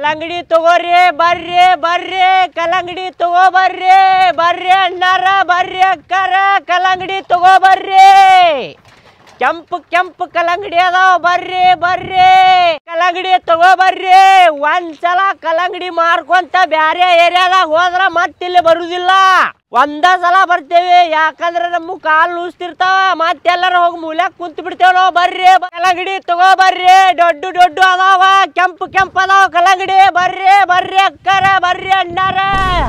ಕಲ್ಲಂಗಡಿ ತಗೋರಿ ಬರ್ರಿ ಬರ್ರಿ ಕಲ್ಲಂಗಡಿ ತಗೋ ಬರ್ರಿ ಬರ್ರಿ ಅಣ್ಣಾರ ಬರ್ರಿ ಅಕ್ಕಾರ ಕಲ್ಲಂಗಡಿ ತಗೋ ಬರ್ರಿ ಕೆಂಪು ಕೆಂಪು ಕಲ್ಲಂಗಡಿ ಅದಾವ ಬರ್ರಿ ಬರ್ರಿ ಕಲ್ಲಂಗಡಿ ತಗೋ ಬರ್ರಿ ಒಂದ್ಸಲ ಕಲ್ಲಂಗಡಿ ಮಾರ್ಕೊಂತ ಬ್ಯಾರೆ ಏರಿಯಾದಾಗ ಹೋದ್ರ ಮತ್ತಿಲ್ಲಿ ಬರುದಿಲ್ಲ ಒಂದ ಸಲ ಬರ್ತೇವಿ ಯಾಕಂದ್ರೆ ನಮ್ಮ ಕಾಲ್ ನುಸ್ತಿರ್ತಾವ ಮತ್ತೆಲ್ಲರ ಹೋಗಿ ಮೂಲ್ಯಾಗ ಕುಂತ ಬಿಡ್ತೇವ ನಾವು ಬರ್ರಿ ಕಲ್ಲಂಗಡಿ ತಗೋ ಬರ್ರಿ ದೊಡ್ಡ ದೊಡ್ಡ ಅದಾವ ಕೆಂಪು ಕೆಂಪು ಅದಾವ ಕಲ್ಲಂಗಡಿ ಬರ್ರಿ ಬರ್ರಿ ಅಕ್ಕಾರ ಬರ್ರಿ ಅಣ್ಣಾರ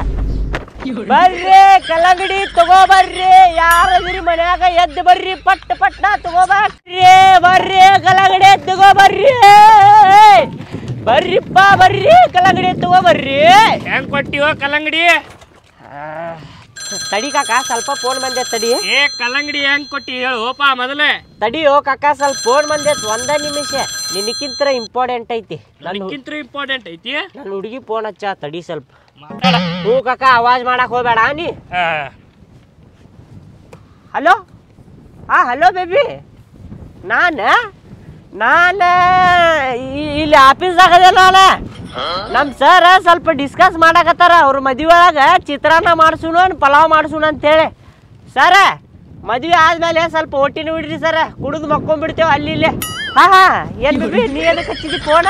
ಬರ್ರಿ ಕಲ್ಲಂಗಡಿ ತಗೋ ಬರ್ರಿ ಯಾರದಿರಿ ಮನ್ಯಾಗ ಎದ್ದು ಬರ್ರಿ ಪಟ್ ಪಟ್ಟ ತಗೋ ಬರ್ರಿ ಬರ್ರಿ ಕಲ್ಲಂಗಡಿ ತಗೋ ಬರ್ರಿ ಬರ್ರಿಪ್ಪ ಬರ್ರಿ ಕಲ್ಲಂಗಡಿ ತಗೋ ಬರ್ರಿ ಹೆಂಗ್ ಕೊಟ್ಟಿವ ಕಲ್ಲಂಗಡಿ ತಡಿ ಕಾಕ ಸ್ವಲ್ಪ ಫೋನ್ ಬಂದೆ ತಡಿ ಏ ಕಲ್ಲಂಗಡಿ ಹೆಂಗ್ ಕೊಟ್ಟಿ ಹೇಳು ಓಪ ಮೊದಲೇ ತಡಿಯೋ ಕಾಕ ಸ್ವಲ್ಪ ಫೋನ್ ಬಂದೈತ್ ಒಂದ ನಿಮಿಷ ನಿನಕ್ಕಿಂತ ಇಂಪಾರ್ಟೆಂಟ್ ಐತಿ ನನ್ನ ನನಗಿಂತ ಇಂಪಾರ್ಟೆಂಟ್ ಐತಿ ನನ್ನ ಹುಡುಗಿ ಫೋನ್ ಹಚ್ಚ ತಡಿ ಸ್ವಲ್ಪ ಮಾತಾಡ ಹ್ಞೂ ಕಾಕ ಆವಾಜ್ ಮಾಡಕ್ ಹೋಗ್ಬೇಡ ನೀ ಆ, ಹಲೋ ಹಾ ಹಲೋ ಬೇಬಿ ನಾನ ನಾನ ಈ- ಇಲ್ಲಿ ಆಫೀಸ್ದಾಗ ಅದೇ ನಾನು ನಮ್ಮ ಸರ್ ಸ್ವಲ್ಪ ಡಿಸ್ಕಸ್ ಮಾಡಕತ್ತಾರ ಅವ್ರ ಮದುವೆ ಒಳಗ ಚಿತ್ರಾನ್ನ ಮಾಡ್ಸುನು ಪಲಾವ್ ಮಾಡ್ಸುನು ಅಂತೇಳಿ ಸರ ಮದುವೆ ಆದ್ಮೇಲೆ ಸ್ವಲ್ಪ ಒಟ್ಟಿನ ಬಿಡ್ರಿ ಸರ ಕುಡಿದು ಮಕ್ಕೊಂಡ್ಬಿಡ್ತೇವೆ ಅಲ್ಲಿ ಇಲ್ಲೇ ಹಾ ಹಾ ಏನು ಬೇಬಿ ನೀ ಏನಕ್ಕೆ ಹಚ್ಚಿದಿ ಫೋನ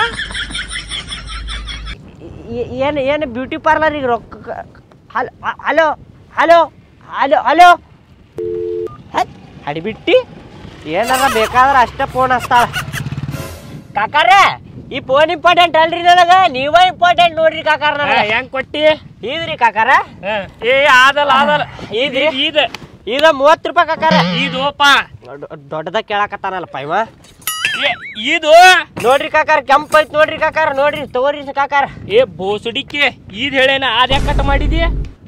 ಏನು ಏನು ಬ್ಯೂಟಿ ಪಾರ್ಲರಿಗೆ ರೊಕ್ಕ hello hello hello hello hello ಹಡಿಬಿಟ್ಟಿ ಏನಾರ ಬೇಕಾದ್ರೆ ಅಷ್ಟೇ ಫೋನ್ ಹಚ್ತಾಳ ಕಾಕಾರ ಈ ಫೋನ್ ಇಂಪಾರ್ಟೆಂಟ್ ಅಲ್ರಿ ನನಗ ನೀವ ಇಂಪಾರ್ಟೆಂಟ್ ನೋಡ್ರಿ ಕಾಕಾರ ಆ, ನನಗ ಹೆಂಗ್ ಕೊಟ್ಟಿ ಇದ್ರಿ ಕಾಕಾರ ಆ, ಏ ಆದಲ್ಲ ಆದಲ್ಲ ಇದ್ರಿ ಇದ ಇದ ಮೂವತ್ತು ರೂಪಾಯಿ ಕಾಕಾರ ಇದು ಓಪ ದೊಡ್ಡದಾಗ ಕೇಳಕತ್ತಾನಲ್ಲಪ್ಪ ಇವ ಏ, ಇದು ನೋಡ್ರಿ ಕಾಕಾರ ಕೆಂಪ್ ಐತ್ ನೋಡ್ರಿ ಕಾಕಾರ ನೋಡ್ರಿ ತಗೋರಿ ಕಾಕಾರ ಏ ಬೋಸುಡಿಕೆ ಇದ್ ಹೇಳೇನ ಅದ ಯಾಕೆ ಕಟ್ ಮಾಡಿದಿ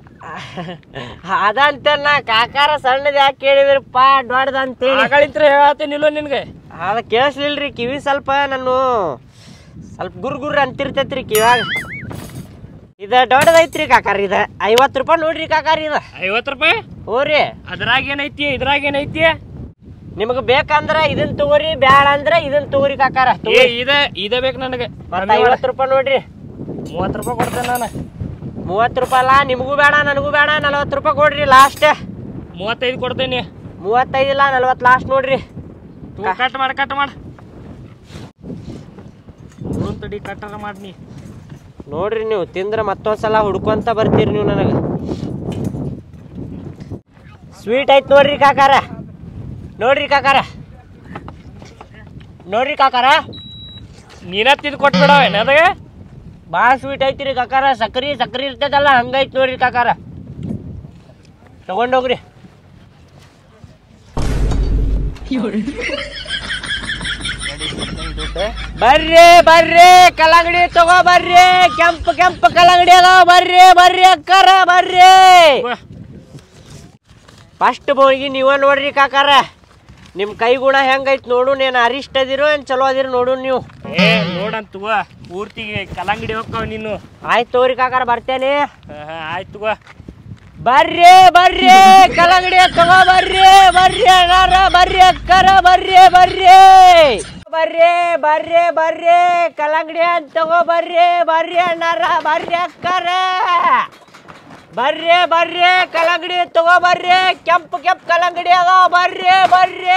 ಅದಂತ ನಾ ಕಾಕಾರ ಸಣ್ಣದ ಯಾಕೆ ಕೇಳಿದ್ರಪ್ಪ ದೊಡ್ಡದ ಅಂತೇಳಿ ಆಗಳಿಂತ್ರ ಹೇಳತ್ತೇನಿಲ್ಲ ನಿನ್ಗೆ ಅದ ಕೇಳಿಸ್ಲಿಲ್ರಿ ಕಿವಿ ಸ್ವಲ್ಪ ನಾನು ಸ್ವಲ್ಪ ಗುರ್ ಗುರ್ ಅಂತಿರ್ತೈತ್ರಿ ಕಿವ್ಯಾಗ ಇದ ದೊಡ್ಡದೈತ್ರಿ ಕಾಕಾರ ಇದ ಐವತ್ತು ರೂಪಾಯಿ ನೋಡ್ರಿ ಕಾಕಾರ ಇದ ಐವತ್ತು ರೂಪಾಯಿ ಹ್ಞೂ ರೀ ಅದ್ರಾಗ ಏನೈತಿ ಇದ್ರಾಗ ಏನೈತಿ ನಿಮಗೆ ಬೇಕಂದ್ರ ಇದನ್ ತಗೋರಿ ಬ್ಯಾಡ ಅಂದ್ರ ಇದನ್ ತಗೋರಿ ಕಾಕಾರ ಏ ಇದ ಇದ ಬೇಕು ನನಗೆ ಮತ್ತ ಐವತ್ತು ರೂಪಾಯಿ ನೋಡ್ರಿ ಮೂವತ್ತು ರೂಪಾಯಿ ಕೊಡ್ತೇನೆ ನಾನು ಮೂವತ್ತು ರೂಪಾಯಿ ಅಲ್ಲ ನಿಮಗೂ ಬೇಡ ನನಗೂ ಬೇಡ ನಲವತ್ತು ರೂಪಾಯಿ ಕೊಡ್ರಿ ಲಾಸ್ಟ್ ಮೂವತ್ತೈದು ಕೊಡ್ತೇನೆ ಮೂವತ್ತೈದು ಇಲ್ಲ ನಲವತ್ತು ಲಾಸ್ಟ್ ನೋಡ್ರಿ ತೂ ಕಟ್ ಮಾಡಿ ಕಟ್ ಮಾಡ ತಡಿ ಕಟ್ಟಾರ ಮಾಡ್ನಿ ನೋಡ್ರಿ ನೀವು ತಿಂದ್ರೆ ಮತ್ತೊಂದ್ಸಲ ಹುಡ್ಕೊಂತ ಬರ್ತೀರಿ ನೀವು ನನಗೆ ಸ್ವೀಟ್ ಐತ್ ನೋಡ್ರಿ ಕಾಕಾರ ನೋಡ್ರಿ ಕಾಕಾರ ನೋಡ್ರಿ ಕಾಕಾರ ನೀನ ತಿಂದು ಕೊಟ್ಬಿಡವ ನನಗೆ ಭಾಳ ಸ್ವೀಟ್ ಐತ್ರಿ ಕಾಕಾರ ಸಕ್ರಿ ಸಕ್ರಿ ಇರ್ತದಲ್ಲ ಹಂಗೈತ್ ನೋಡ್ರಿ ಕಾಕಾರ ತಗೊಂಡೋಗ್ರಿ ಬರ್ರಿ ಬರ್ರಿ ಕಲ್ಲಂಗಡಿ ತಗೋ ಬರ್ರಿ ಕೆಂಪು ಕೆಂಪು ಕಲ್ಲಂಗಡಿ ಅದಾವ ಬರ್ರಿ ಬರ್ರಿ ಅಕ್ಕಾರ ಬರ್ರಿ ಫಸ್ಟ್ ಬೋಗಿ ನೀವ ನೋಡ್ರಿ ಕಾಕಾರ ನಿಮ್ ಕೈ ಗುಣ ಹೆಂಗೈತ್ ನೋಡು ನೀನ್ ಅರಿಷ್ಟ ಅದಿರೋ ಏನ್ ಚಲೋ ಅದಿರೋ ನೋಡು ನೀವು ಏ ನೋಡಂತ ತಗೋ ಪೂರ್ತಿಗೆ ಕಲ್ಲಂಗಡಿ ಹೋಗ್ತಾವ ನೀನು ಆಯ್ತು ತಗೋರಿ ಕಾಕಾರ ಬರ್ತೇನೆ ಹಾ, ಹಾ, ಆಯ್ತು ತಗೋ ಬರ್ರಿ ಬರ್ರಿ ಕಲ್ಲಂಗಡಿ ತಗೋ ಬರ್ರಿ ಬರ್ರಿ ಅಣ್ಣಾರ ಬರ್ರಿ ಅಕ್ಕರ ಬರ್ರಿ ಬರ್ರಿ ಬರ್ರಿ ಬರ್ರಿ ಬರ್ರಿ ಕಲ್ಲಂಗಡಿ ಅಂತ ತಗೋ ಬರ್ರಿ ಬರ್ರಿ ಅಣ್ಣಾರ ಬರ್ರಿ ಅಕ್ಕರ ಬರ್ರಿ ಬರ್ರಿ ಕಲ್ಲಂಗಡಿ ತಗೋ ಬರ್ರಿ ಕೆಂಪು ಕೆಂಪು ಕಲ್ಲಂಗಡಿ ಅದಾವ ಬರ್ರಿ ಬರ್ರಿ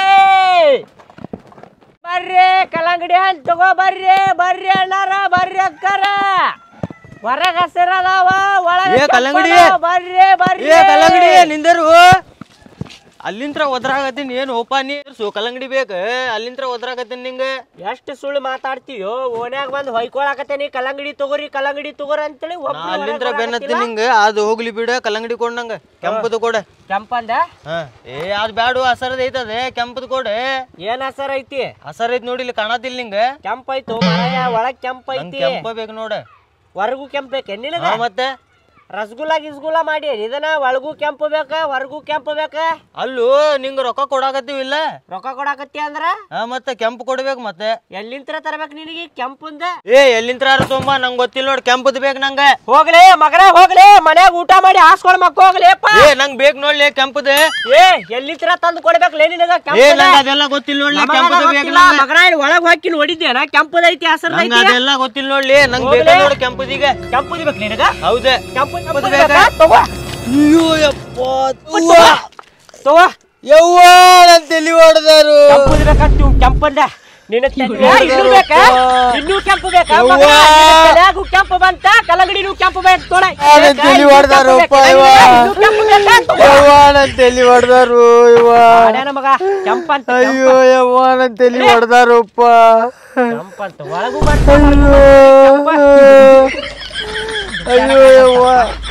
ಬರ್ರಿ ಕಲ್ಲಂಗಡಿ ಅಂತ ತಗೋ ಬರ್ರಿ ಬರ್ರಿ ಅಣ್ಣಾರ ಬರ್ರಿ ಅಕ್ಕರ ಹೊರಗ ಹಸಿರದಾವ ಒಳಗ ಏ ಕಲ್ಲಂಗಡಿ? ಕೆಂಪದಾವ. ಬರ್ರಿ ಬರ್ರಿ ಏ ಕಲ್ಲಂಗಡಿ ನಿಂದರು ಅಲ್ಲಿಂತ್ರ ಒದ್ರಾಗತ್ತೀನಿ ಏನು ಓಪ ನೀ ಸು ಕಲ್ಲಂಗಡಿ ಬೇಕು ಅಲ್ಲಿಂತ್ರ ಒದ್ರಾಗತ್ತೀನಿ ನಿಂಗೆ ಎಷ್ಟು ಸುಳ್ಳು ಮಾತಾಡ್ತೀಯೋ ಓನ್ಯಾಗ ಬಂದ್ ಹೊಯ್ಕೊಳಕತ್ತೇನಿ ಕಲ್ಲಂಗಡಿ ತಗೋರಿ ಕಲ್ಲಂಗಡಿ ತಗೋರಿ ಅಂತೇಳಿ ನಾ ಒಬ್ನೇ ಅಲ್ಲಿಂತ್ರ ಹೊರಗ್ ಬೆನ್ನತ್ತೀನಿ ಬರಾಕತ್ತಿಲ್ಲ. ನಿಂಗೆ ಅದು ಹೋಗ್ಲಿ ಬಿಡ ಕಲ್ಲಂಗಡಿ ಕೊಡ್ ನಂಗೆ ಕೆಂಪದು ಕೊಡ ಕೆಂಪಂದ ಹಾ ಏ ಅದು ಬ್ಯಾಡು ಹಸರದ ಐತದೆ ಕೆಂಪದು ಕೊಡೆ ಏನ್ ಹಸರ್ ಐತಿ ಹಸರ್ ಐತಿ ನೋಡಿ ಇಲ್ಲಿ ಕಾಣತಿಲ್ಲ ನಿಂಗೆ ಕೆಂಪ್ ಐತು ಮರಯ ಒಳಗ್ ಕೆಂಪ್ ನಂಗೆ ಐತಿ ಕೆಂಪ ಬೇಕು ನೋಡ ಹೊರಗೂ ಕೆಂಪ್ ಬೇಕೆ ನಿನಗ ಹಾ ಮತ್ತೆ ರಸಗುಲ್ಲ ಗಿಸ್ಗುಲ್ಲ ಮಾಡಿ ಇದನ್ನ ಒಳಗೂ ಕೆಂಪು ಬೇಕ ಹೊರಗೂ ಕೆಂಪು ಬೇಕ ಅಲ್ಲೂ ನಿಂಗ ರೊಕ್ಕ ಕೊಡಾಕತ್ತೀವಿಲ್ಲ ರೊಕ್ಕ ಕೊಡಾಕತ್ತಿ ಅಂದ್ರ ಹಾ ಮತ್ತೆ ಕೆಂಪು ಕೊಡ್ಬೇಕು ಮತ್ತೆ ಎಲ್ಲಿಂತ್ರ ತರಬೇಕು ನಿನಗೆ ಕೆಂಪುಂದ ಏ ಎಲ್ಲಿಂತ್ರ ತೊಂಬ ನಂಗೆ ಗೊತ್ತಿಲ್ಲ ನೋಡಿ ಕೆಂಪುದ್ ಬೇಕು ನಂಗೆ ಹೋಗ್ಲಿ ಮಗನ ಹೋಗ್ಲಿ ಮನ್ಯಾಗ ಊಟ ಮಾಡಿ ಹಾಸ್ಕೊಳ್ ಮಕ್ಕ ಹೋಗ್ಲಿಪ್ಪ ಏ ನಂಗೆ ಬೇಕು ನೋಡ್ಲಿ ಕೆಂಪುದ ಏ ಎಲ್ಲಿಂತ್ರ ತಂದು ಕೊಡ್ಬೇಕ್ಲೇ ನಿನಗ ಏ ಕೆಂಪುದ? ನಂಗೆ ಅದೆಲ್ಲ ಗೊತ್ತಿಲ್ಲ ನೋಡ್ಲಿ ನಮಗ ಕೆಂಪುದ ಬೇಕು ಗೊತ್ತಿಲ್ಲ, ಮಗನ ಇಲ್ಲಿ ಒಳಗ್ ಹಾಕಿ ನೋಡಿದ್ದೇನ ಕೆಂಪುದೈತಿ ನಂಗೆ ಹಸರ್ದೈತಿ ಅದೆಲ್ಲ ಗೊತ್ತಿಲ್ಲ ನೋಡ್ಲಿ ನಂಗೆ ಬೇಕು ಹೋಗ್ಲಿ. ನೋಡಿ ಕೆಂಪುದಿಗೆ ಕೆಂಪುದಿ ಬೇಕು ನಿನಗ ಹೌದೇ ಕೆಂಪು ಕೆಂಪುದ್ ಕೆಂಪುದ್ ಬೇಕಾ? ಬೇಕಾ? ತಗೋ ಅಯ್ಯೋ ಯಪ್ಪ ತಗೋ. ತಗೋ ಯವ್ವ ನನ್ ತಲಿ ಹೊಡೆದಾರು ಕೆಂಪುದಿ ಬೇಕಂತ ಇವ್ನ್ ಕೆಂಪಂದ ನಿನ್ನ ತಲೆ ಇನ್ನೂ ಬೇಕಾ ಇನ್ನೂ ಕೆಂಪು ಬೇಕಾ ಯವ್ವ. ಮಗನ? ನಿನ್ನ ತಲ್ಯಾಗೂ ಕೆಂಪು ಬಂತ ಕಲ್ಲಂಗಡಿನೂ ಕೆಂಪು ಬೇಕು ತೋಳ ನನ್ ತಲಿ ಹೊಡ್ದಾರು ಅಪ್ಪ ಇವ. ಇನ್ನೂ ಕೆಂಪು ಬೇಕಾ ತಗೋ. ಯವ್ವ ನನ್ ತಲಿ ಹೊಡೆದಾರು ಇವ ಮಾಡ್ಯಾನ ಮಗ ಕೆಂಪಂತ ಅಯ್ಯೋ ಯವ್ವ ನನ್ ತಲಿ ಹೊಡೆದಾರಪ್ಪ ಕೆಂಪಂತ ಒಳಗೂ ಬರ್ತಾವ ಅಯ್ಯೋ ಯವ್ವ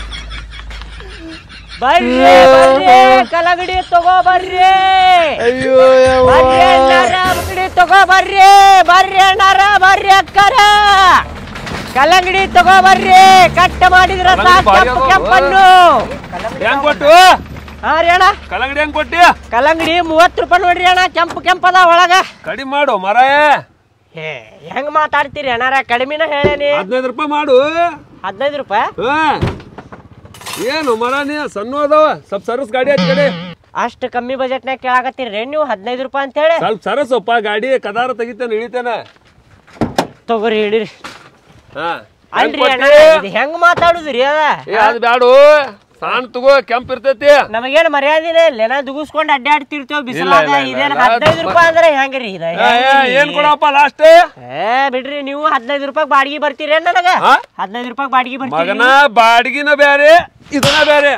ಬರ್ರಿ ಬರ್ರಿ ಕಲಗಡಿ ತಗೋ ಬರ್ರಿ ಅಯ್ಯೋ ಯವ್ವ ಬರ್ರಿ ಅಣ್ಣಾರ ಕಲಂಗಡಿ ತಗೋ ಬರ್ರಿ ಬರ್ರಿ ಅಣ್ಣಾರ ಬರ್ರಿ ಅಕ್ಕರ ಕಲ್ಲಂಗಡಿ ತಗೋ ಬರ್ರಿ ಕಟ್ಟ ಮಾಡಿದ್ರ ಸಾಕ್ ಕೆಂಪು ಕೆಂಪನ್ನು ಹೆಂಗ್ ಕೊಟ್ಟು ಹಾ ರೀ ಅಣ್ಣ ಕಲ್ಲಂಗಡಿ ಹೆಂಗ್ ಕೊಟ್ಟಿ ಕಲ್ಲಂಗಡಿ ಮೂವತ್ತು ರೂಪಾಯಿ ನೋಡ್ರಿ ಅಣ್ಣ ಕೆಂಪು ಕೆಂಪದ ಒಳಗ ಕಡಿಮೆ ಮಾಡು ಮರಾಯ ಹೇ ಹೆಂಗ್ ಮಾತಾಡ್ತೀರಿ ಅಣ್ಣಾರ ಕಡಿಮೆನ ಹೇಳೇನಿ ಹದಿನೈದು ರೂಪಾಯಿ ಮಾಡು ಹದಿನೈದು ರೂಪಾಯಿ ಹಾ ಏನು ಮರ ನೀ ಸಣ್ಣ ಅದಾವ ಸ್ವಲ್ಪ ಸರ್ವಿಸ್ ಗಾಡಿ ಹಚ್ಚ ಕಡೆ ಅಷ್ಟು ಕಮ್ಮಿ ಬಜೆಟ್ನಾಗ ಕೇಳಾಕತ್ತೀರಿ ನೀವು ಹದಿನೈದು ರೂಪಾಯಿ ಅಂತ ಹೇಳಿ ಸ್ವಲ್ಪ ಸರಸಪ್ಪ ಗಾಡಿ ಕದಾರ ತೆಗಿತೇನೆ ಇಳಿತೇನೆ ತಗೋರಿ ಹಿಡೀರಿ ಹಾ ಅಲ್ರಿ ಅಣ್ಣ ಇದು ಹೆಂಗ್ ಮಾತಾಡುದ್ರಿ ಅದ ಏ ಅದ್ ಬ್ಯಾಡು ಸಣ್ಣ ತಗೋ ಕೆಂಪ್ ಇರ್ತೈತಿ ನಮಗೇನ್ ಮರ್ಯಾದಿನೇ ಇಲ್ಲ ನಾ ದುಗಿಸ್ಕೊಂಡ್ ಅಡ್ಡಾಡ್ತಿರ್ತೇವ್ ಬಿಸಿಲಾಗ ಇಲ್ಲ, ಇಲ್ಲ, ಇದೇನ್ ಇಲ್ಲ. ಹದಿನೈದು ರೂಪಾಯಿ ಅಂದ್ರೆ ಹೆಂಗ್ರಿ ಇದ ಏ, ಏ, ಏನ್ ಕೊಡಪ್ಪ ಲಾಸ್ಟ್ ಏ ಬಿಡ್ರಿ ನೀವು ಹದಿನೈದು ರೂಪಾಯಿ ಬಾಡಿಗೆ ಬರ್ತೀರಿ ನನಗ ಹಾ? ಹದಿನೈದು ರೂಪಾಯಿ ಬಾಡಿಗೆ ಬರ್ತೀರಿ ಮಗನ ಬಾಡಿಗೆನ ಬೇರೆ ಇದನ್ನ ಬೇರೆ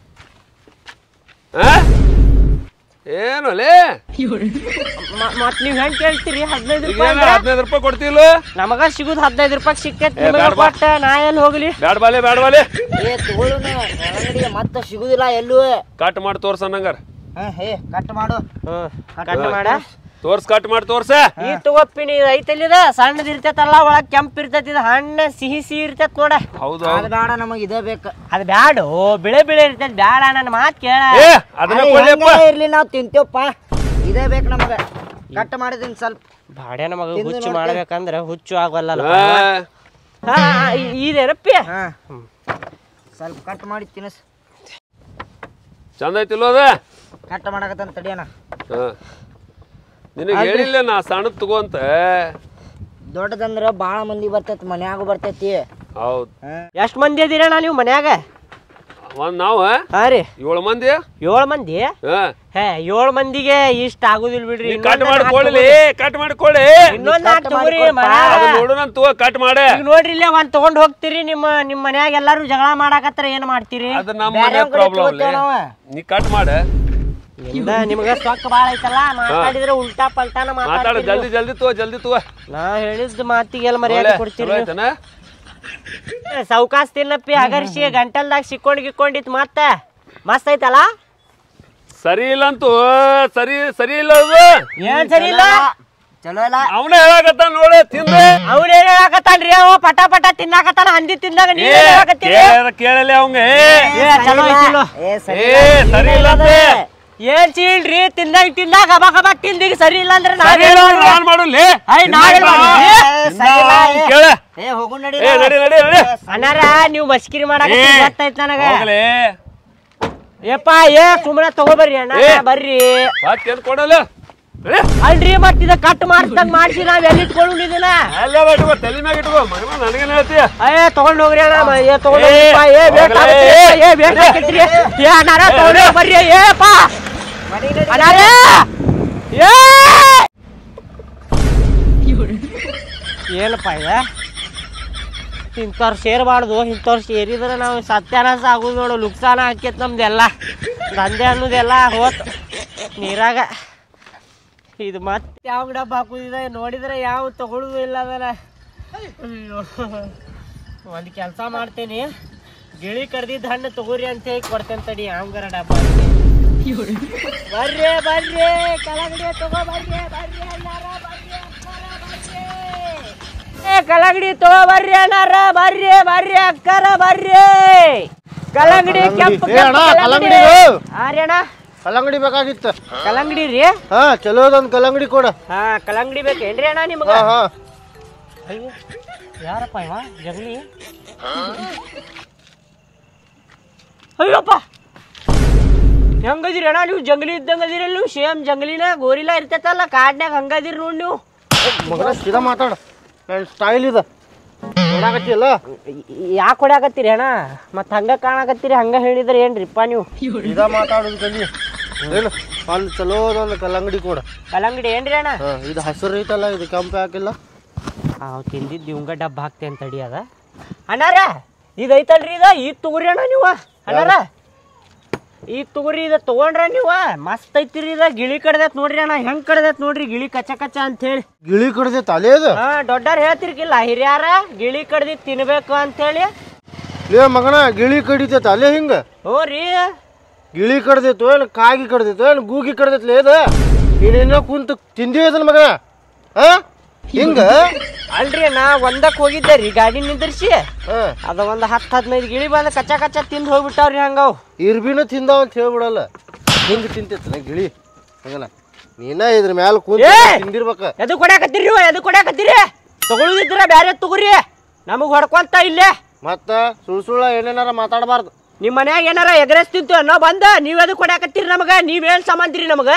ಆ? ಏನು ಲೇ ಮ- ಮತ್ ನೀವ್ ಹೆಂಗ್ ಕೇಳ್ತೀರಿ ಹದಿನೈದು ಈಗ ರೂಪಾಯಿ ಏನ ಅಂದ್ರ? ಹದಿನೈದು ರೂಪಾಯಿ ಕೊಡ್ತಿಲ್ಲ ನಮಗ ಸಿಗುದ್ ಹದಿನೈದು ರೂಪಾಯಿ ಸಿಕ್ಕೈತಿ ಏ, ನಿಮಗ ಬ್ಯಾಡ ಬಾ. ಕೊಟ್ಟ ನಾ ಎಲ್ಲಿ ಹೋಗ್ಲಿ ಬ್ಯಾಡ ಬಾಲೆ ಬ್ಯಾಡ ಬಾಲೆ ಏ ತಗೊಳ್ಳುನ ಕಲ್ಲಂಗಡಿ ಮತ್ತೆ ಸಿಗುದಿಲ್ಲ ಎಲ್ಲೂ ಕಟ್ ಮಾಡಿ ತೋರ್ಸ ಅನ್ನಂಗಾರ ಹಾ ಹೇ ಕಟ್ ಮಾಡು ಕಟ್ ಮಾಡ ತೋರ್ಸ್ ಕಟ್ ಮಾಡಿ ತೋರ್ಸ ಈ ತಗೋಪಿನಿ ಐತಲ್ಲಿದ ಸಣ್ಣದ್ ಇರ್ತೈತಲ್ಲ ಒಳಗ್ ಕೆಂಪ್ ಇರ್ತೈತಿ ಇದು ಹಣ್ಣ ಸಿಹಿ ಸಿಹಿ ಇರ್ತೈತ್ ನೋಡ ಹೌದು ಅದು ಬೇಡ ನಮಗ್ ಇದೇ ಬೇಕು ಅದ್ ಬ್ಯಾಡು ಬಿಳೆ ಬಿಳೆ ಇರ್ತೈತಿ ಬ್ಯಾಡ ನನ್ನ ಮಾತ್ ಕೇಳ ಏ ಅದನ್ನ ಅರೆ, ಕೊಡ್ಲಿಯಪ್ಪ ಹೆಂಗಾರ ಇರ್ಲಿ ನಾವು ತಿಂತೇವಪ್ಪ ಇದೇ ಬೇಕು ನಮಗ ಕಟ್ ಮಾಡಿದೀನಿ ಸ್ವಲ್ಪ ಬಾಡೆ ನಮಗ ತಿಂದು ಹುಚ್ಚು ನೋಡ್ತೆ. ಮಾಡ್ಬೇಕಂದ್ರ ಹುಚ್ಚು ಆಗಲ್ಲ ಹಾ. ಇದೇನಪ್ಪಿ ಹಾ ಸ್ವಲ್ಪ ಕಟ್ ಮಾಡಿ ತಿನ್ನಿಸ್ ಚಂದ ಐತಿಲ್ಲೋ ಅದ ಕಟ್ ಮಾಡಕತ್ತಂತ ತಡಿಯೋಣ ಹಾ. ನಿನಗೆ ಹೇಳಿಲ್ಲ ನಾ ಸಣ್ಣದ್ ತಗೋ ಅಂತ ದೊಡ್ಡದಂದ್ರ ಭಾಳ ಮಂದಿ ಬರ್ತೈತಿ ಮನ್ಯಾಗ ಬರ್ತೈತಿ ಹೌದ್ ಎಷ್ಟ್ ಮಂದಿ ಅದೀರಣ್ಣ ನೀವು ಮನ್ಯಾಗ ಒಂದ್ ನಾವು ಹಾ ರೀ ಏಳು ಮಂದಿ ಏಳ್ ಮಂದಿ ಹಾ ಹೇ ಏಳ್ ಮಂದಿಗೆ ಇಷ್ಟ ಆಗುದಿಲ್ಲ ಬಿಡ್ರಿ ನೀ ಕಟ್ ಮಾಡ್ಕೊಳ್ಳಿ ಕಟ್ ಮಾಡ್ಕೊಳ್ಳಿ ಇನ್ನೊಂದ್ ನೀ ನಾಲ್ಕು cut ತಗೋರಿ ಮಾಡ್ಕೊಡ್ಪಾ. ಮನ್ಯಾಗ. ಅದು ನೋಡೋಣ ತಗೋ ಕಟ್ ಮಾಡೆ ಈಗ ನೋಡ್ರಿ ಇಲ್ಲೇ ಒಂದ್ ತಗೊಂಡ್ ಹೋಗ್ತೀರಿ ನಿಮ್ಮ ನಿಮ್ ಮನ್ಯಾಗ ಎಲ್ಲಾರು ಜಗಳ ಮಾಡಾಕತ್ರ ಏನ್ ಮಾಡ್ತೀರಿ ಅದು ನಮ್ಮ ಬ್ಯಾರೆ ಮನೆ ಅವ್ನ್ ಕಡೆ ಪ್ರಾಬ್ಲಮ್ ತಗೋತೇವ್ ನಾವ. ನೀ ಕಟ್ ಮಾಡ ನಿಮ್ದ ನಿಮ್ಗ ಸೊಕ್ಕ ಬಾಳ ಐತಲ್ಲ ಮಾತಾಡಿದ್ರೆ ಉಲ್ಟಾ ಪಲ್ಟಾನ ಮಾತಾಡ ಮಾತಾಡ್ತೀರಿ ಜಲ್ದಿ ಜಲ್ದಿ ತಗೋ ಜಲ್ದಿ ತಗೋ ನಾ ಹೇಳಿದ ಮಾತಿಗೆ ಎಲ್ಲ ಮರ್ಯಾದೆ ಕೊಡ್ತೀರಿ ನೀವು. ಆಯ್ತಾನ ಸೌಕಾಸ್ ತಿನ್ನಪ್ಪಿ ಹಗರ್ಸಿ ಗಂಟಲ್ದಾಗ ಸಿಕ್ಕೊಂಡ್ ಗಿಕ್ಕೊಂಡಿತ್ ಮತ್ತ ಮಸ್ತ್ ಐತಲ್ಲ ಸರಿ ಇಲ್ಲ ಅಂತೂ ಸರಿ ಸರಿ ಇಲ್ಲ ಅದು ಏನ್ ಸರಿ ಇಲ್ಲ ಚಲೋ ಇಲ್ಲ ಅವನೇ ಹೇಳಕತ್ತ ನೋಡೆ ತಿಂದೆ ಅವ್ನ ಏನ್ ಹೇಳಕತ್ತಾನ್ರಿ ಅವ ಪಟ ಪಟ ತಿನ್ನಾಕತ್ತಾನ ಹಂದಿ ತಿಂದಾಗ ನೀವ್ ಏನ್ ಹೇಳಕತ್ತೀರಿ ಕೇಳ ಕೇಳಲಿ ಅವಂಗ ಏ ಚಲೋ ಐತಿಲ್ಲೋ ಏ ಸರಿ ಏ ಸರಿ ಇಲ್ಲ ಅಂತೆ ಏನ್ ಚೀಲ್ರಿ ತಿಂದಾಗ ತಿಂದಾಗ ಗಬ ಗಬ ತಿಂದಿಗ್ ಸರಿ ಇಲ್ಲ ಅಂದ್ರೆ ನಾವ್ ಸರಿ ಇಲ್ಲ ಅಂದ್ರೆ ನಾನ್ ಮಾಡುಲ್ಲಿ ಐ, ನಾಳೆ ಮಾಡ್ಲಿ? ಕೇಳ ಏ ಹೋಗು ನಡಿ ಏ ನಡಿ ನಡಿ ನಡಿ ಅಣ್ಣಾರ ನೀವು ಮಸ್ಕಿರಿ ಮಾಡಕ ಏ, ಗೊತ್ತಾಯ್ತು ನನಗ ಹೋಗ್ಲಿ ಯಪ್ಪ ಏ ಸುಮ್ಮನೆ ತಗೋಬರ್ರಿ ಅಣ್ಣ ಏ. ಬರ್ರಿ ಮತ್ತೇನ್ ಕೊಡಲ್ಲ ನಡಿ. ಅಲ್ರಿ ಮತ್ ಇದ ಕಟ್ ಮಾಡ್ದಂಗ್ ಮಾಡ್ಸಿ ನಾವ್ ಎಲ್ಲಿ ಇಟ್ಕೊಂಡು ಇದನ್ನ ಅಲ್ಲೇ ಬಾ ಇಟ್ಕೋ ತಲೆ ಮ್ಯಾಗ ಇಟ್ಕೋ ಮಗನ ನನಗೇನ್ ಹೇಳ್ತೀಯ ಏ ತಗೊಂಡ್ ಹೋಗ್ರಿ ಅಣ್ಣ ಮ- ಏ ತಗೊಂಡ್ ಏ, ಹೋಗ್ರಿಪ್ಪ, ಏ ವೇಟ್ ಹೋಗ್ಲೇ. ಆಗತ್ರಿ, ಏ ವೇಟ್ ಆಗತ್ರಿ. ಏ ಅಣ್ಣಾರ ತಗೊಂಡ್ ಹೋಗ್ ಬರ್ರಿ ಏಪ್ಪ ಅಣ್ಣಾರೇ ಏ ಏನಪ್ಪ ಇದ ಇಂಥವ್ರು ಸೇರಬಾರ್ದು ಇಂಥವ್ರು ಸೇರಿದ್ರೆ ನಾವು ಸತ್ಯಾನಾಶ ಆಗುದು ನೋಡು ಲುಕ್ಸಾನ ಹಾಕೈತ್ ನಮ್ದೆಲ್ಲ ದಂಧೆ ಅನ್ನೋದೆಲ್ಲ ಹೋತ್ ನೀರಾಗ ಇದು ಮತ್ತೆ ಯಾವ ಡಬ್ಬ ಹಾಕುದಿದೆ ನೋಡಿದ್ರೆ ಯಾವ ತಗೊಳುದು ಇಲ್ಲ ಅದಲ್ಲ ಒಂದು ಕೆಲಸ ಮಾಡ್ತೇನಿ ಗಿಳಿ ಕಡ್ದಿದ್ದ ಹಣ್ಣು ತಗೋರಿ ಅಂತ ಹೇಳಿ ಕೊಡ್ತೇನೆ ತಡಿ ಹಂಗಾರ ಡಬ್ಬ ಬರ್ರಿ ಬರ್ರಿ ಕಲಗಡಿ ತಗೋ ಬರ್ರಿ ಬರ್ರಿ ಅಣ್ಣಾರ ಬರ್ರಿ ಅಕ್ಕಾರ ಬರ್ರಿ ಏ ಕಲಗಡಿ ತಗೋ ಬರ್ರಿ ಅಣ್ಣಾರ ಬರ್ರಿ ಬರ್ರಿ ಅಕ್ಕಾರ ಬರ್ರಿ ಕಲ್ಲಂಗಡಿ ಕೆಂಪು ಏ ಅಣ್ಣ, ಕೆಂಪು ಕಲ್ಲಂಗಡಿ ಹಾ ರೀ ಅಣ್ಣ ಕಲ್ಲಂಗಡಿ ಬೇಕಾಗಿತ್ತು ಕಲ್ಲಂಗಡಿ ರೀ ಹಾ ಚಲೋದೊಂದು ಕಲ್ಲಂಗಡಿ ಕೊಡ ಹಾ ಕಲ್ಲಂಗಡಿ ಬೇಕೇನ್ರಿ ಅಣ್ಣ ನಿಮ್ಗ ಹಾ ಹಾ ಅಯ್ಯೋ ಯಾರಪ್ಪ ಇವ ಜಗಲಿ ಅಯ್ಯಪ್ಪ ಹೆಂಗದಿರಿ ಅಣ್ಣ ನೀವು ಜಂಗಲಿ ಇದ್ದಂಗ ಅದಿರಿ ನೀವು ಸೇಮ್ ಜಂಗಲಿನ ಗೋರಿಲ್ಲ ಇರ್ತೈತಲ್ಲ ಕಾಡ್ನ್ಯಾಗ ಹಂಗದಿರಿ ನೋಡಿ ನೀವು ಮಗನ ಸೀದಾ ಮಾತಾಡ ನನ್ನ ಸ್ಟೈಲ್ ಇದೆ ನೋಡಾಕತ್ತಿಯಲ್ಲ ಯಾಕೆ ಹೊಡ್ಯಾಕತ್ತೀರಿ ಅಣ್ಣ ಮತ್ತೆ ಹಂಗ ಕಾಣಕತ್ತೀರಿ ಹಂಗ ಹೇಳಿದ್ರೆ ಏನ್ರಿಪ್ಪ ನೀವು ಸೀದಾ ಮಾತಾಡೋದು ಕಲಿ ಏನು ಅಲ್ಲಿ ಚಲೋದೊಂದು ಕಲ್ಲಂಗಡಿ ಕೊಡ ಕಲ್ಲಂಗಡಿ ಏನ್ರಿ ಅಣ್ಣ ಹಾ ಇದು ಹಸಿರು ಐತಲ್ಲ ಇದು ಕೆಂಪು ಹಾಕಿಲ್ಲ ಅವ್ ತಿಂದಿದ್ದು ಇವಂಗ ಡಬ್ಬ ಹಾಕ್ತೆ ಅಂತ ತಡಿ ಅದ ಅಣ್ಣಾರ ಇದು ಐತಲ್ರಿ ಇದ ಈಗ ತಗೋರಿ ಅಣ್ಣ ನೀವು ಅಣ್ಣಾರ ಈಗ ತಗೋರಿ ಇದು ತಗೊಂಡ್ರ ನೀವು ಮಸ್ತ್ ಐತಿರಿ ಇದ ಗಿಳಿ ಕಡ್ದೈತ್ ನೋಡ್ರಿ ಅಣ್ಣ ಹೆಂಗ್ ಕಡ್ದೈತ್ ನೋಡ್ರಿ ಗಿಳಿ ಕಚ್ಚ ಕಚ್ಚ ಅಂತ ಹೇಳಿ ಗಿಳಿ ಕಡ್ದೆ ತಲೆ ಅದು ಹಾ ದೊಡ್ಡವ್ರು ಹೇಳ್ತಿರ್ಕಿಲ್ಲ ಹಿರಿಯಾರ ಗಿಳಿ ಕಡ್ದಿ ತಿನ್ಬೇಕು ಅಂತ ಹೇಳಿ ಲೇ ಮಗನ ಗಿಳಿ ಕಡಿತೈತೆ ಅಲ್ಲೇ ಹಿಂಗ ಹ್ಞೂ ರೀ ಗಿಳಿ ಕಡ್ದೈತು ಏನು ಕಾಗಿ ಕಡ್ದೈತು ಏನು ಗೂಗಿ ಕಡ್ದೈತ್ಲೇ ಇದು ನೀನೇನೋ ಕುಂತು ತಿಂದಿ ಅದನ್ನ ಮಗ ಹಾ ಹಿಂಗ ಅಲ್ರಿ ನಾ ಒಂದಕ್ಕೆ ಹೋಗಿದ್ದೆ ರೀ ಗಾಡಿ ನಿಂದ್ರಿಸಿ ಹಾ ಅದ ಒಂದು ಹತ್ತು ಹದಿನೈದು ಗಿಳಿ ಬಂದು ಕಚ್ಚ ಕಚ್ಚ ತಿಂದು ಹೋಗ್ಬಿಟ್ಟಾವ್ರಿ ಹಂಗವು ಇರ್ಬಿನ ತಿಂದಾವ ಅಂತ ಹೇಳ್ಬಿಡಲ್ಲ ಹಿಂಗ ತಿಂತೈತಲ್ಲ ಗಿಳಿ ಹಂಗಲ್ಲ ನೀನ ಇದ್ರ ಮ್ಯಾಲ ಕುಂತ ಏ! ತಿಂದಿರ್ಬೇಕ ಎದು ಕೊಡಾಕತ್ತೀರಿ ನೀವು ಎದು ಕೊಡಾಕತ್ತೀರಿ ತಗೊಳುದಿದ್ರ ಬ್ಯಾರೆ ತಗೋರಿ ನಮಗ್ ಹೊಡ್ಕೊಂತ ಇಲ್ಲೇ ಮತ್ತ ಸುಳ್ ಸುಳ್ಳ ಏನೇನಾರ ಮಾತಾಡಬಾರ್ದು ನಿಮ್ಮ ಮನ್ಯಾಗ ಏನಾರ ಎಗ್ರೆಸ್ ತಿಂತು ಅನ್ನೋ ಬಂದ ನೀವ್ ಎದು ಕೊಡಾಕತ್ತೀರಿ ನಮಗ ನೀವೇನ್ ಸಂಬಂಧಿರಿ ನಮಗ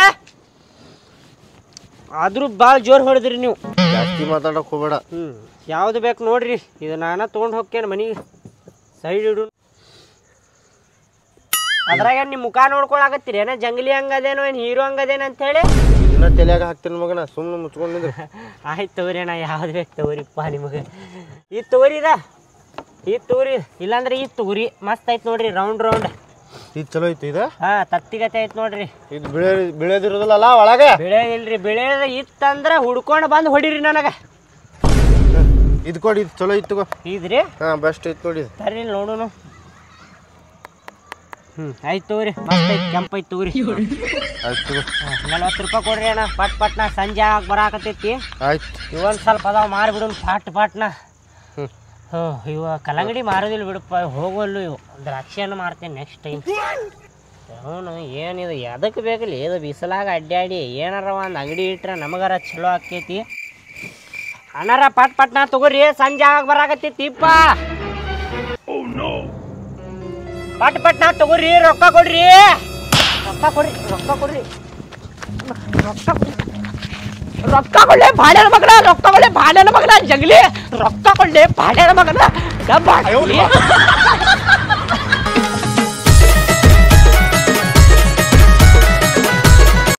ಆದ್ರೂ ಭಾಳ ಜೋರ್ ಹೊಡೆದ್ರಿ ನೀವು ಜಾಸ್ತಿ ಮಾತಾಡಕ್ ಹೋಗ್ಬೇಡ ಹ್ಮ್ ಯಾವ್ದು ಬೇಕು ನೋಡ್ರಿ ಇದು ನಾನ ತೊಗೊಂಡ್ ಹೋಗ್ತೇನೆ ಮನಿಗೆ ಸೈಡ್ ಇಡು ಅದ್ರಾಗ ನಿಮ್ಮ ಮುಖ ನೋಡ್ಕೊಳಕತ್ತೀರಿ ಏನ ಜಂಗಲಿ ಹಂಗದೇನೋ ಏನ್ ಹೀರೋ ಹಂಗದೇನ ಅಂತ ಹೇಳಿ ಇದನ್ನ ತಲೆಯಾಗ ಹಾಕ್ತೀನಿ ಮಗನ ಸುಮ್ಮನೆ ಮುಚ್ಕೊಂಡಿದ್ರು ಆಯ್ತು ತಗೋರಿ ಅಣ್ಣ ಯಾವ್ದು ಬೇಕು ತಗೋರಿಪ್ಪ ನಿಮಗೆ ಇದು ತಗೋರಿ ಇದ ಇದು ತಗೋರಿ ಇಲ್ಲಾಂದ್ರೆ ಇದು ತಗೋರಿ ಮಸ್ತ್ ಐತ್ ನೋಡ್ರಿ ರೌಂಡ್ ರೌಂಡ್ ಇದು ಚಲೋ ಐತಿ ಇದ ಹಾ ತತ್ತಿಗತೆ ಐತ್ ನೋಡ್ರಿ ಇದು ಬಿಳೆ ಬಿಳೆದಿರೋದಿಲ್ಲಲ್ಲ ಒಳಗ ಬೆಳೆ ಇಲ್ರಿ ಬೆಳೆ ಇತ್ತಂದ್ರ ಹುಡ್ಕೊಂಡು ಬಂದು ಹೊಡಿರಿ ನನಗೆ ಇದು ಕೊಡಿ ಇದು ಚಲೋ ಇತ್ತು ಇದ್ರಿ ಹಾ ಬೆಸ್ಟ್ ಐತಿ ನೋಡಿ ಇದು. ತರ್ರಿ ನೋಡೋಣ ಹ್ಮ್ ಆಯ್ತು ತಗೋರಿ ಮಸ್ತ್ ಐತಿ ಕೆಂಪ್ ಐತಿ ತಗೋರಿ ಆಯ್ತು ತಗೋ. ನಲ್ವತ್ತು ರೂಪಾಯಿ ಕೊಡ್ರಿ ಅಣ್ಣ ಪಟ್ ಪಟ್ನ ಸಂಜೆ ಆಗ ಬರಾಕತೈತಿ ಆಯ್ತು ಇವೊಂದು ಸ್ವಲ್ಪ ಅದಾವ ಮಾರಿಬಿಡು ಪಾಟ್ ಪಾಟ್ನ ಹ್ಮ್. ಹ್ಞೂ ಇವ ಕಲ್ಲಂಗಡಿ ಮಾರೋದಿಲ್ಲ ಬಿಡಪ್ಪ ಹೋಗಲ್ಲು ಇವು ದ್ರಾಕ್ಷಿಯನ್ನು ಮಾರ್ತೇನೆ ನೆಕ್ಸ್ಟ್ ಟೈಮ್ ಅವನು ಏನಿದು ಎದಕ್ಕೆ ಬೇಕಲ್ಲ ಇದು ಬಿಸಿಲಾಗ ಅಡ್ಡಾಡಿ ಏನಾರ ಒಂದು ಅಂಗಡಿ ಇಟ್ರೆ ನಮಗಾರ ಚಲೋ ಆಕೈತಿ ಅಣ್ಣಾರ ಪಟ್ ಪಟ್ನ ತಗೋರಿ ಸಂಜೆ ಆಗ ಬರಾಕತ್ತೈತಿಪ್ಪ ಪಟ್ ಪಟ್ನ ತಗೋರಿ ರೊಕ್ಕ ಕೊಡ್ರಿ ರೊಕ್ಕ ಕೊಡ್ರಿ ರೊಕ್ಕ ಕೊಡ್ರಿ ರೊಕ್ಕ ಕೊಡ್ರಿ ರೊಕ್ಕ ಕೊಳ್ಳೆ ಬಾಡ್ಯಾನ ಮಗನ ರೊಕ್ಕ ಕೊಳ್ಳೆ ಬಾಡ್ಯಾನ ಮಗನ ಜಗಲಿ ರೊಕ್ಕ ಕೊಳ್ಳೆ ಬಾಡ್ಯಾನ ಮಗನ ಡಬ್ಬ ಹಾಕ್ಲಿ.